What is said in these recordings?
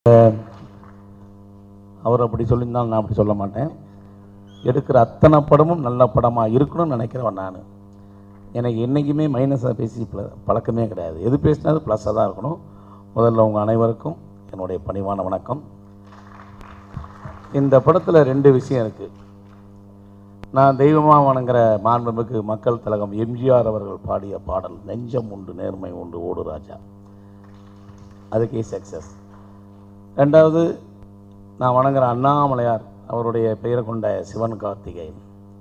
அவர் அப்படி சொல்லியிருந்தாலும் நான் அப்படி சொல்ல மாட்டேன் எடுக்கிற அத்தனை படமும் நல்ல படமாக இருக்கணும்னு நினைக்கிறவன் நான் எனக்கு என்றைக்குமே மைனஸாக பேசி பழ- பழக்கமே கிடையாது எது பேசினாலும் ப்ளஸ்ஸாக தான் இருக்கணும் முதல்ல உங்கள் அனைவருக்கும் என்னுடைய பணிவான வணக்கம் இந்த படத்தில் ரெண்டு விஷயம் இருக்குது நான் தெய்வமாக வணங்குற மாண்புமிகு மக்கள் திலகம் எம்ஜிஆர் அவர்கள் பாடிய பாடல் நெஞ்சம் உண்டு நேர்மை உண்டு ஓடு ராஜா அதுக்கே சக்ஸஸ் ரெண்டாவது நான் வணங்குற அண்ணாமலையார் அவருடைய பெயரை கொண்ட சிவன் கார்த்திகேயன்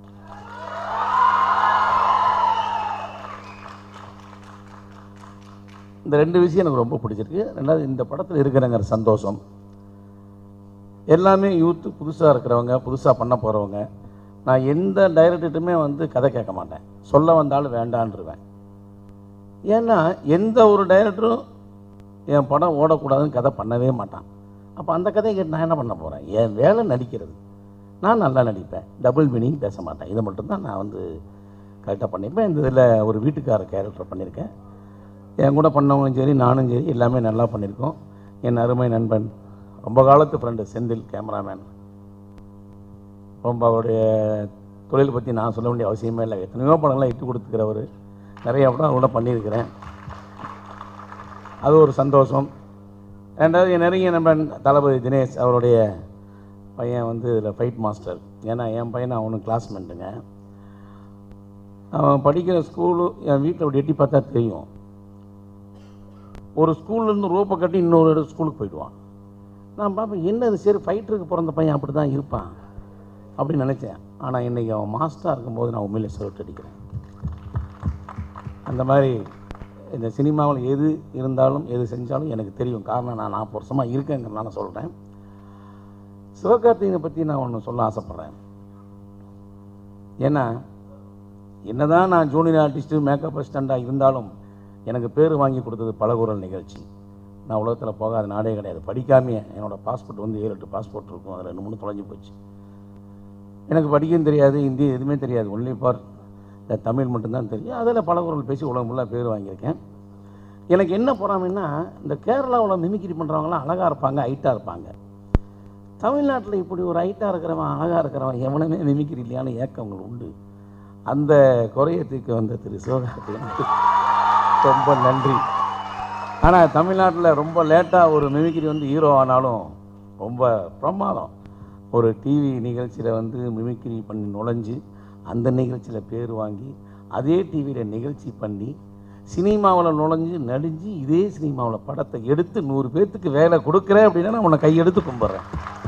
இந்த ரெண்டு விஷயம் எனக்கு ரொம்ப பிடிச்சிருக்கு ரெண்டாவது இந்த படத்தில் இருக்கிறங்கிற சந்தோஷம் எல்லாமே யூத்து புதுசாக இருக்கிறவங்க புதுசாக பண்ண போகிறவங்க நான் எந்த டைரக்டர்ட்டுமே வந்து கதை கேட்க மாட்டேன் சொல்ல வந்தாலும் வேண்டான்ருவேன் ஏன்னா எந்த ஒரு டைரக்டரும் என் படம் ஓடக்கூடாதுன்னு கதை பண்ணவே மாட்டான் அப்போ அந்த கதையை கேட்டு நான் என்ன பண்ண போகிறேன் என் வேலை நடிக்கிறது நான் நல்லா நடிப்பேன் டபுள் மீனிங் பேச மாட்டேன் இதை மட்டும்தான் நான் வந்து கரெக்டாக பண்ணிப்பேன் இந்த இதில் ஒரு வீட்டுக்கார கேரக்டர் பண்ணியிருக்கேன் என் கூட பண்ணவங்களும் சரி நானும் சரி எல்லாமே நல்லா பண்ணியிருக்கோம் என் அருமை நண்பன் ரொம்ப காலத்து ஃப்ரெண்டு செந்தில் கேமராமேன் ரொம்ப அவருடைய தொழில் பற்றி நான் சொல்ல வேண்டிய அவசியமே இல்லை எத்தனையோ படங்கள்லாம் இட்டு கொடுத்துக்கிறவர் நிறைய படம் கூட பண்ணியிருக்கிறேன் அது ஒரு சந்தோஷம் ரெண்டாவது என் நெருங்கிய நண்பன் தளபதி தினேஷ் அவருடைய பையன் வந்து இதில் ஃபைட் மாஸ்டர் ஏன்னா என் பையன் அவனுக்கு கிளாஸ்மேட்டுங்க அவன் படிக்கிற ஸ்கூலு என் வீட்டில் அப்படி எட்டி பார்த்தா தெரியும் ஒரு ஸ்கூல்லேருந்து ரோப்பை கட்டி இன்னொரு ஸ்கூலுக்கு போயிடுவான் நான் பார்ப்பேன் என்னது சரி ஃபைட்டருக்கு பிறந்த பையன் அப்படி தான் இருப்பான் அப்படின்னு நினச்சேன் ஆனால் இன்றைக்கி அவன் மாஸ்டராக இருக்கும்போது நான் உண்மையிலே சொல்லிட்டு அடிக்கிறேன் அந்த மாதிரி இந்த சினிமாவில் எது இருந்தாலும் எது செஞ்சாலும் எனக்கு தெரியும் காரணம் நான் நாற்பது வருஷமாக இருக்கேங்கிறனால சொல்கிறேன் சிவகார்த்திகனை பற்றி நான் ஒன்று சொல்ல ஆசைப்பட்றேன் ஏன்னா என்னதான் நான் ஜூனியர் ஆர்டிஸ்ட்டு மேக்கப் அசிஸ்டண்ட்டாக இருந்தாலும் எனக்கு பேர் வாங்கி கொடுத்தது பலகுரல் நிகழ்ச்சி நான் உலகத்தில் போகாத நாடே கிடையாது படிக்காமையே என்னோடய பாஸ்போர்ட் வந்து ஏழு எட்டு பாஸ்போர்ட் இருக்கும் அதில் ரெண்டு மூணு தொலைஞ்சு போச்சு எனக்கு படிக்கவும் தெரியாது ஹிந்தி எதுவுமே தெரியாது ஒன்லி ஃபார் இந்த தமிழ் மட்டும்தான் தெரியும் அதில் பலகுரல் பேசி உலகம் ஃபுல்லாக பேர் வாங்கியிருக்கேன் எனக்கு என்ன பொறாமைன்னா இந்த கேரளாவில் மிமிக்ரி பண்ணுறவங்களாம் அழகாக இருப்பாங்க ஹைட்டாக இருப்பாங்க தமிழ்நாட்டில் இப்படி ஒரு ஹைட்டாக இருக்கிறவன் அழகாக இருக்கிறவன் எவனுமே மிமிக்ரி இல்லையான்னு ஏக்கங்கள் உண்டு அந்த குறையை தீர்க்க வந்த திரு சிவகார்த்திகனுக்கு ரொம்ப நன்றி ஆனால் தமிழ்நாட்டில் ரொம்ப லேட்டாக ஒரு மிமிக்ரி வந்து ஹீரோ ஆனாலும் ரொம்ப பிரமாதம் ஒரு டிவி நிகழ்ச்சியில் வந்து மிமிக்ரி பண்ணி நுழைஞ்சு அந்த நிகழ்ச்சியில் பேர் வாங்கி அதே டிவியில் நிகழ்ச்சி பண்ணி சினிமாவில் நுழைஞ்சு நடிஞ்சு இதே சினிமாவில் படத்தை எடுத்து நூறு பேர்த்துக்கு வேலை கொடுக்குறேன் அப்படின்னா நான் உன்னை கையெடுத்து கும்பிட்றேன்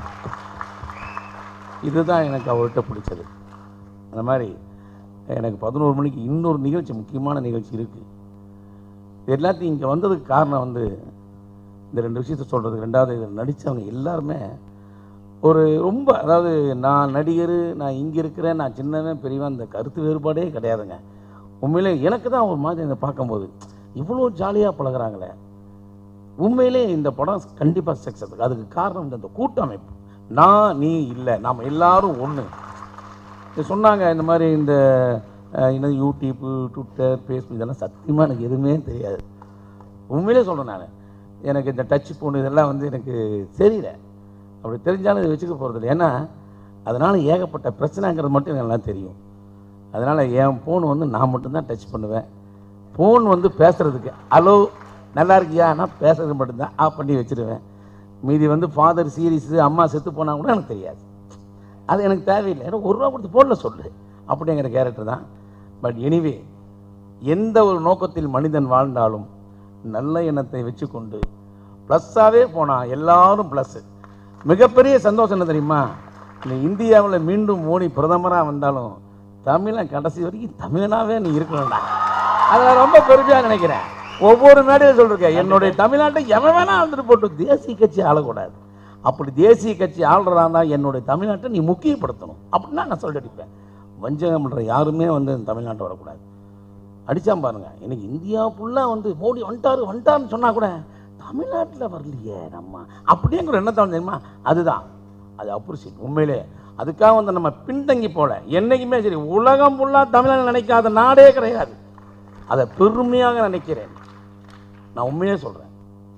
இதுதான் எனக்கு அவர்கிட்ட பிடிச்சது அந்த மாதிரி எனக்கு பதினோரு மணிக்கு இன்னொரு நிகழ்ச்சி முக்கியமான நிகழ்ச்சி இருக்குது இது எல்லாத்தையும் இங்கே வந்ததுக்கு காரணம் வந்து இந்த ரெண்டு விஷயத்த சொல்கிறதுக்கு ரெண்டாவது இதில் நடித்தவங்க எல்லாருமே ஒரு ரொம்ப அதாவது நான் நடிகர் நான் இங்கே இருக்கிறேன் நான் சின்னவன் பெரியவன் அந்த கருத்து வேறுபாடே கிடையாதுங்க உண்மையிலே எனக்கு தான் ஒரு மாதிரி இதை பார்க்கும்போது இவ்வளோ ஜாலியாக பழகுறாங்களே உண்மையிலே இந்த படம் கண்டிப்பாக சக்ஸஸ் அதுக்கு காரணம் இந்த- இந்த கூட்டமைப்பு நான் நீ இல்லை நாம் எல்லாரும் ஒன்று இது சொன்னாங்க இந்த மாதிரி இந்த அஹ், என்னது யூடியூப்பு ட்விட்டர் ஃபேஸ்புக் இதெல்லாம் சத்தியமாக எனக்கு எதுவுமே தெரியாது உண்மையிலே சொல்கிறேன் நான் எனக்கு இந்த டச் ஃபோன் இதெல்லாம் வந்து எனக்கு தெரியல அப்படி தெரிஞ்சாலும் இதை வச்சுக்க போகிறது இல்லை ஏன்னா அதனால் ஏகப்பட்ட பிரச்சனைங்கிறது மட்டும் எனக்கு நல்லா தெரியும் அதனால் என் ஃபோன் வந்து நான் மட்டும்தான் டச் பண்ணுவேன் ஃபோன் வந்து பேசுகிறதுக்கு ஹலோ நல்லா இருக்கியா நான் பேசுறது மட்டும்தான் ஆஃப் பண்ணி வச்சுருவேன் மீதி வந்து ஃபாதர் சீரியஸு அம்மா செத்து போனால் கூட எனக்கு தெரியாது அது எனக்கு தேவையில்லை எனக்கு ஒரு ரூபா கொடுத்து ஃபோனில் சொல்லு அப்படிங்கிற கேரக்டர் தான் பட் எனிவே எந்த ஒரு நோக்கத்தில் மனிதன் வாழ்ந்தாலும் நல்ல எண்ணத்தை வச்சுக்கொண்டு ப்ளஸ்ஸாகவே போனான் எல்லாரும் ப்ளஸ்ஸு மிகப்பெரிய சந்தோஷம் என்ன தெரியுமா இந்த இந்தியாவில் மீண்டும் மோடி பிரதமராக வந்தாலும் தமிழன் கடைசி வரைக்கும் தமிழனாகவே நீ இருக்கணும்டா அதை நான் ரொம்ப பெருமையாக நினைக்கிறேன் ஒவ்வொரு மேடையில் சொல்லிருக்கேன் என்னுடைய தமிழ்நாட்டை எவன் வேணா வந்துட்டு போட்டு தேசிய கட்சி ஆளக்கூடாது அப்படி தேசிய கட்சி ஆள்றதா இருந்தால் என்னுடைய தமிழ்நாட்டை நீ முக்கியப்படுத்தணும் அப்படின்னா நான் சொல்லி அடிப்பேன் வஞ்சகம் பண்ணுற யாருமே வந்து இந்த தமிழ்நாட்டை வரக்கூடாது அடிச்சான் பாருங்க எனக்கு இந்தியா ஃபுல்லாக வந்து மோடி வந்துட்டாரு வந்துட்டாருன்னு சொன்னா கூட தமிழ்நாட்டில் வரலையே நம்ம அப்படிங்கிற எண்ணத்தான் தெரியுமா அதுதான் அது அப்ரிசியேட் உண்மையிலே அதுக்காக வந்து நம்ம பின்தங்கி போல என்னைக்குமே சரி உலகம் ஃபுல்லாக தமிழன் நினைக்காத நாடே கிடையாது அதை பெருமையாக நினைக்கிறேன் நான் உண்மையே சொல்கிறேன்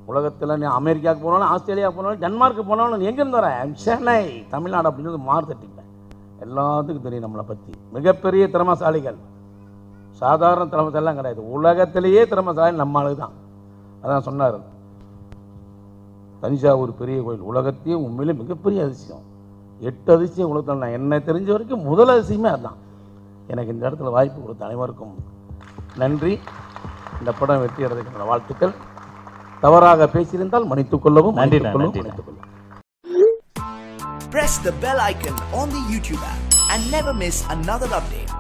உலகத்தில் நீ அமெரிக்காவுக்கு போனாலும் ஆஸ்திரேலியா போனாலும் டென்மார்க்கு போனாலும் எங்கேருந்து வரேன் சென்னை தமிழ்நாடு அப்படின்றது மாறுதட்டிப்பேன் எல்லாத்துக்கும் தெரியும் நம்மளை பற்றி மிகப்பெரிய திறமசாலிகள் சாதாரண திறமசாலிலாம் கிடையாது உலகத்திலேயே திறமசாலி நம்ம ஆளு தான் அதான் சொன்னார் தஞ்சாவூர் பெரிய கோயில் உலகத்தையே உண்மையிலே மிகப்பெரிய அதிசயம் எட்டு அதிசயம் உலகத்தில் நான் என்னை தெரிஞ்ச வரைக்கும் முதல் அதிசயமே அதுதான் எனக்கு இந்த இடத்துல வாய்ப்பு கொடுத்த அனைவருக்கும் நன்றி இந்த படம் வெற்றி அடைவதற்கான வாழ்த்துக்கள் தவறாக பேசியிருந்தால் மன்னித்துக் கொள்ளவும் நன்றிண்ணா, மன்னித்துக் கொள்ளவும் நன்றிண்ணா. மன்னித்துக் கொள்ளவும் Press the bell icon on the YouTube app and never miss another update.